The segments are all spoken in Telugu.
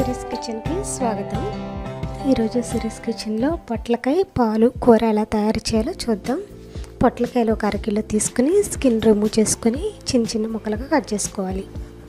సిరీస్ కిచెన్కి స్వాగతం ఈరోజు సిరీస్ కిచెన్లో పొట్లకాయ పాలు కూర ఎలా తయారు చేయాలో చూద్దాం పొట్లకాయలు ఒక అరకిలో తీసుకుని స్కిన్ రిమూవ్ చేసుకుని చిన్న చిన్న ముక్కలుగా కట్ చేసుకోవాలి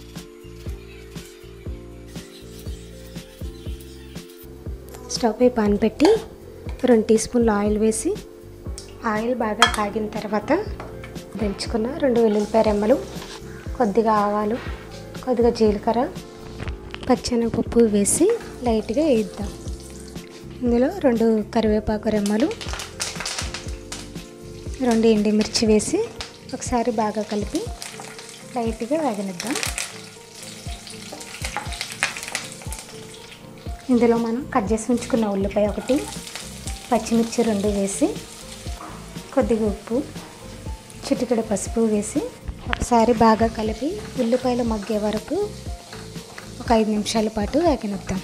స్టవ్ పై పాన్ పెట్టి రెండు టీ స్పూన్లు ఆయిల్ వేసి ఆయిల్ బాగా కాగిన తర్వాత దంచుకున్న రెండు వెల్లుల్లిపాయ రెమ్మలు కొద్దిగా ఆవాలు కొద్దిగా జీలకర్ర పచ్చెనగపప్పు వేసి లైట్గా వేయిద్దాం ఇందులో రెండు కరివేపాకు రెమ్మలు రెండు ఎండుమిర్చి వేసి ఒకసారి బాగా కలిపి లైట్గా వేగనిద్దాం ఇందులో మనం కట్ చేసి ఉంచుకున్న ఉల్లిపాయ ఒకటి పచ్చిమిర్చి రెండు వేసి కొద్దిగా ఉప్పు చిటికెడు పసుపు వేసి ఒకసారి బాగా కలిపి ఉల్లిపాయలు మగ్గే వరకు ఒక ఐదు నిమిషాల పాటు వేగనిద్దాం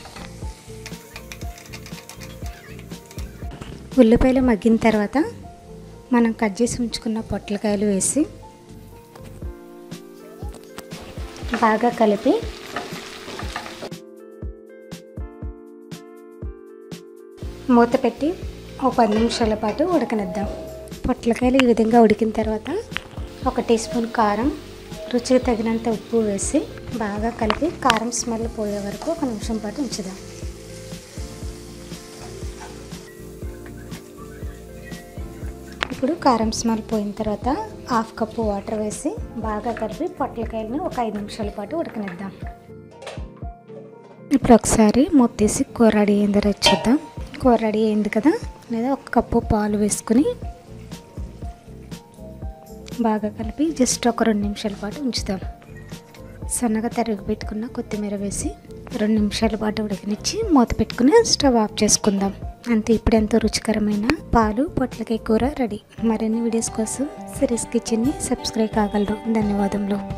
ఉల్లిపాయలు మగ్గిన తర్వాత మనం కట్ చేసి ఉంచుకున్న పొట్లకాయలు వేసి బాగా కలిపి మూత పెట్టి ఒక పది నిమిషాల పాటు ఉడకనిద్దాం పొట్లకాయలు ఈ విధంగా ఉడికిన తర్వాత ఒక టీ స్పూన్ కారం రుచికి తగినంత ఉప్పు వేసి బాగా కలిపి కారం స్మెల్ పోయే వరకు ఒక నిమిషం పాటు ఉంచుదాం ఇప్పుడు కారం స్మెల్ పోయిన తర్వాత హాఫ్ కప్పు వాటర్ వేసి బాగా కలిపి పొట్లకాయలను ఒక ఐదు నిమిషాల పాటు ఉడకనిద్దాం ఇప్పుడు ఒకసారి మూత తీసి కూర రెడీ అయిందో రేపు చూద్దాం కూర రెడీ అయింది కదా లేదా ఒక కప్పు పాలు వేసుకుని బాగా కలిపి జస్ట్ ఒక రెండు నిమిషాల పాటు ఉంచుదాం సన్నగా తరిగి పెట్టుకున్న కొత్తిమీర వేసి రెండు నిమిషాల పాటు ఉడకనిచ్చి మూత పెట్టుకుని స్టవ్ ఆఫ్ చేసుకుందాం అంతే ఇప్పుడు ఎంతో రుచికరమైన పాలు పొట్లకాయ కూర రెడీ మరిన్ని వీడియోస్ కోసం సిరీస్ కిచెన్ని సబ్స్క్రైబ్ కాగలరు ధన్యవాదములు